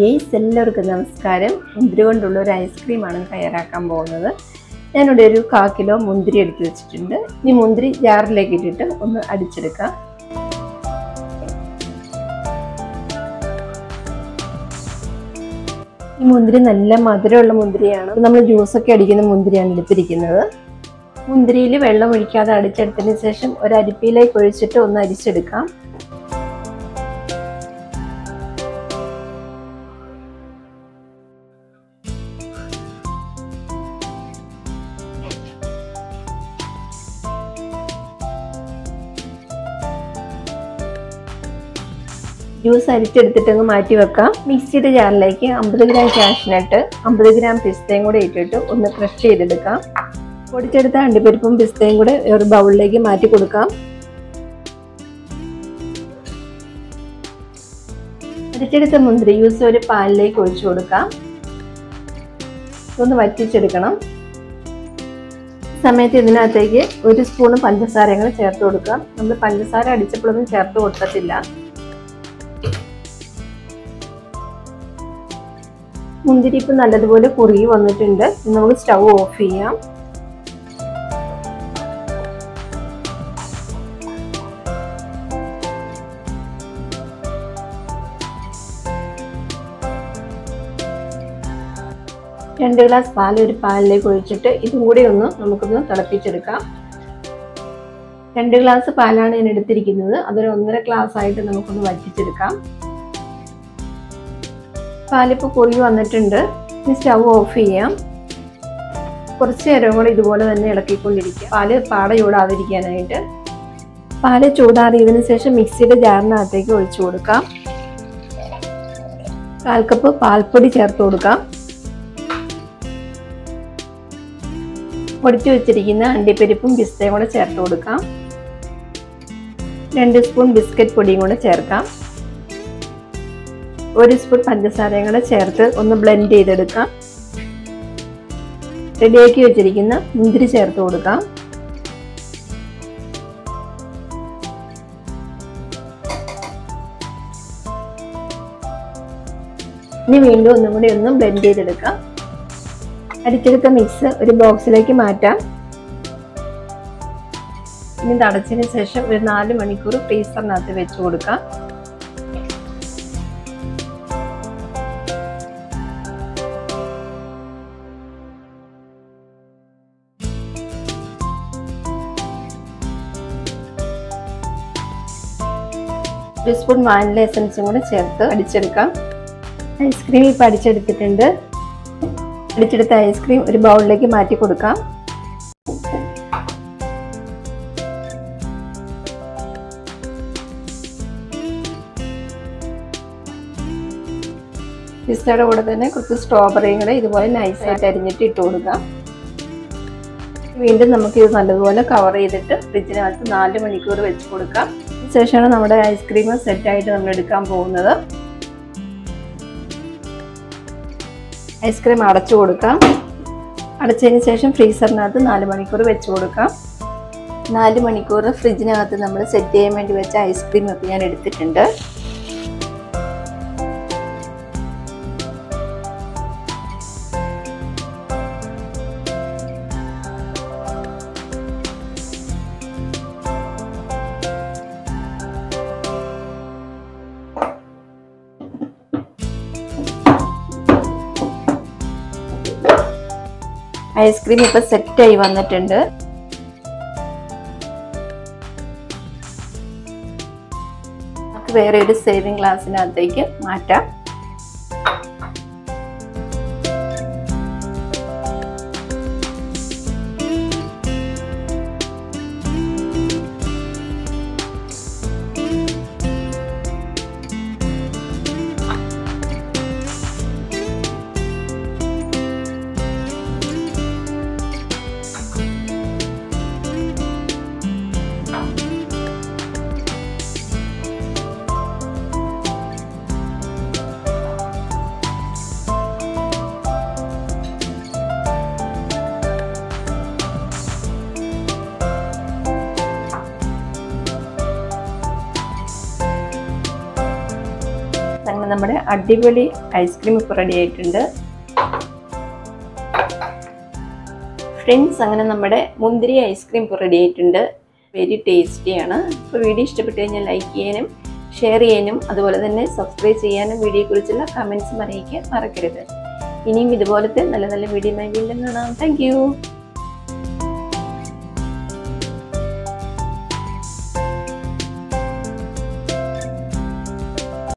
guys എല്ലാവർക്കും നമസ്കാരം മുന്തിരി കൊണ്ടുള്ള ഒരു ഐസ്ക്രീമാണ് തയ്യാറാക്കാൻ പോകുന്നത് ഞാനിവിടെ ഒരു കാ കിലോ മുന്തിരി എടുത്ത് വെച്ചിട്ടുണ്ട് ഇനി മുന്തിരി ജാറിലേക്ക് ഇട്ടിട്ട് ഒന്ന് അടിച്ചെടുക്കാം ഈ മുന്തിരി നല്ല മധുരമുള്ള മുന്തിരിയാണ് നമ്മൾ ജ്യൂസൊക്കെ അടിക്കുന്ന മുന്തിരിയാണ് എടുത്തിരിക്കുന്നത് മുന്തിരിയിൽ വെള്ളം ഒഴിക്കാതെ അടിച്ചെടുത്തതിന് ശേഷം ഒരു അരിപ്പിയിലേക്ക് ഒഴിച്ചിട്ട് ഒന്ന് അരിച്ചെടുക്കാം ജ്യൂസ് അരിച്ചെടുത്തിട്ടങ്ങ് മാറ്റി വെക്കാം മിക്സിയുടെ ജാറിലേക്ക് അമ്പത് ഗ്രാം കാഷ്നട്ട് അമ്പത് ഗ്രാം പിസ്തയും കൂടെ ഇട്ടിട്ട് ഒന്ന് ക്രഷ് ചെയ്തെടുക്കാം പൊടിച്ചെടുത്ത അണ്ടിപ്പരിപ്പും പിസ്തയും കൂടെ ഒരു ബൗളിലേക്ക് മാറ്റി കൊടുക്കാം അരിച്ചെടുത്ത മുന്തിരി ജ്യൂസ് ഒരു പാലിലേക്ക് ഒഴിച്ചു കൊടുക്കാം ഒന്ന് വറ്റിച്ചെടുക്കണം സമയത്ത് ഇതിനകത്തേക്ക് ഒരു സ്പൂണ് പഞ്ചസാരയും കൂടെ ചേർത്ത് കൊടുക്കാം നമ്മൾ പഞ്ചസാര അടിച്ചപ്പോഴൊന്നും ചേർത്ത് കൊടുത്തിട്ടില്ല മുന്തിരി ഇപ്പം നല്ലതുപോലെ കുറുകി വന്നിട്ടുണ്ട് നമുക്ക് സ്റ്റൗ ഓഫ് ചെയ്യാം രണ്ട് ഗ്ലാസ് പാൽ ഒരു പാലിലേക്ക് ഒഴിച്ചിട്ട് ഇതും കൂടി ഒന്ന് നമുക്കൊന്ന് തിളപ്പിച്ചെടുക്കാം രണ്ട് ഗ്ലാസ് പാലാണ് ഞാൻ എടുത്തിരിക്കുന്നത് അതൊരു ഒന്നര ഗ്ലാസ് ആയിട്ട് നമുക്കൊന്ന് വറ്റിച്ചെടുക്കാം പാലിപ്പോൾ കുറുകി വന്നിട്ടുണ്ട് ഇനി സ്റ്റൗ ഓഫ് ചെയ്യാം കുറച്ച് നേരം കൂടെ ഇതുപോലെ തന്നെ ഇളക്കിക്കൊണ്ടിരിക്കുക പാല് പാട ചൂടാതിരിക്കാനായിട്ട് പാല് ചൂടാറിയതിനു ശേഷം മിക്സിയുടെ ജാറിനകത്തേക്ക് ഒഴിച്ചു കൊടുക്കാം കാൽ കപ്പ് പാൽപ്പൊടി ചേർത്ത് കൊടുക്കാം പൊടിച്ചു വെച്ചിരിക്കുന്ന അണ്ടിപ്പരിപ്പും പിസ്തയും കൂടെ ചേർത്ത് കൊടുക്കാം രണ്ട് സ്പൂൺ ബിസ്ക്കറ്റ് പൊടിയും കൂടെ ചേർക്കാം ഒരു സ്പൂൺ പഞ്ചസാരയും കൂടെ ചേർത്ത് ഒന്ന് ബ്ലെൻഡ് ചെയ്തെടുക്കാം റെഡിയാക്കി വെച്ചിരിക്കുന്ന മുന്തിരി ചേർത്ത് കൊടുക്കാം ഇനി വീണ്ടും ഒന്നും കൂടി ഒന്ന് ബ്ലെൻഡ് ചെയ്തെടുക്കാം അരിച്ചെടുത്ത മിക്സ് ഒരു ബോക്സിലേക്ക് മാറ്റാം ഇനി തടച്ചതിന് ശേഷം ഒരു നാല് മണിക്കൂർ ഫ്രീസറിനകത്ത് വെച്ച് കൊടുക്കാം ഒരു സ്പൂൺ വാനില എസൻസും കൂടെ ചേർത്ത് അടിച്ചെടുക്കാം ഐസ്ക്രീം ഇപ്പം അടിച്ചെടുത്തിട്ടുണ്ട് അടിച്ചെടുത്ത ഐസ്ക്രീം ഒരു ബൗളിലേക്ക് മാറ്റി കൊടുക്കാം പിസ്തയുടെ കൂടെ തന്നെ കുറച്ച് സ്ട്രോബെറിയും കൂടെ ഇതുപോലെ നൈസായിട്ട് അരിഞ്ഞിട്ട് ഇട്ട് കൊടുക്കാം വീണ്ടും നമുക്ക് ഇത് നല്ലതുപോലെ കവർ ചെയ്തിട്ട് ഫ്രിഡ്ജിനകത്ത് നാല് മണിക്കൂർ വെച്ച് കൊടുക്കാം ശേഷമാണ് നമ്മുടെ ഐസ്ക്രീം സെറ്റായിട്ട് നമ്മൾ എടുക്കാൻ പോകുന്നത് ഐസ്ക്രീം അടച്ചു കൊടുക്കാം അടച്ചതിന് ശേഷം ഫ്രീസറിനകത്ത് നാല് മണിക്കൂർ വെച്ച് കൊടുക്കാം നാല് മണിക്കൂർ ഫ്രിഡ്ജിനകത്ത് നമ്മൾ സെറ്റ് ചെയ്യാൻ വേണ്ടി വെച്ച ഐസ്ക്രീം ഒക്കെ ഞാൻ എടുത്തിട്ടുണ്ട് ഐസ്ക്രീം ഇപ്പൊ സെറ്റായി വന്നിട്ടുണ്ട് നമുക്ക് വേറെ ഒരു സേവിങ് ഗ്ലാസ്സിനകത്തേക്ക് മാറ്റാം നമ്മുടെ അടിപൊളി ഐസ്ക്രീം ഇപ്പോൾ റെഡി ആയിട്ടുണ്ട് ഫ്രണ്ട്സ് അങ്ങനെ നമ്മുടെ മുന്തിരി ഐസ്ക്രീം ഇപ്പോൾ റെഡി ആയിട്ടുണ്ട് വെരി ടേസ്റ്റിയാണ് ഇപ്പോൾ വീഡിയോ ഇഷ്ടപ്പെട്ട് കഴിഞ്ഞാൽ ലൈക്ക് ചെയ്യാനും ഷെയർ ചെയ്യാനും അതുപോലെ തന്നെ സബ്സ്ക്രൈബ് ചെയ്യാനും വീഡിയോയെക്കുറിച്ചുള്ള കമൻസും അറിയിക്കാൻ മറക്കരുത് ഇനിയും ഇതുപോലത്തെ നല്ല നല്ല വീഡിയോ വീണ്ടും കാണാം താങ്ക്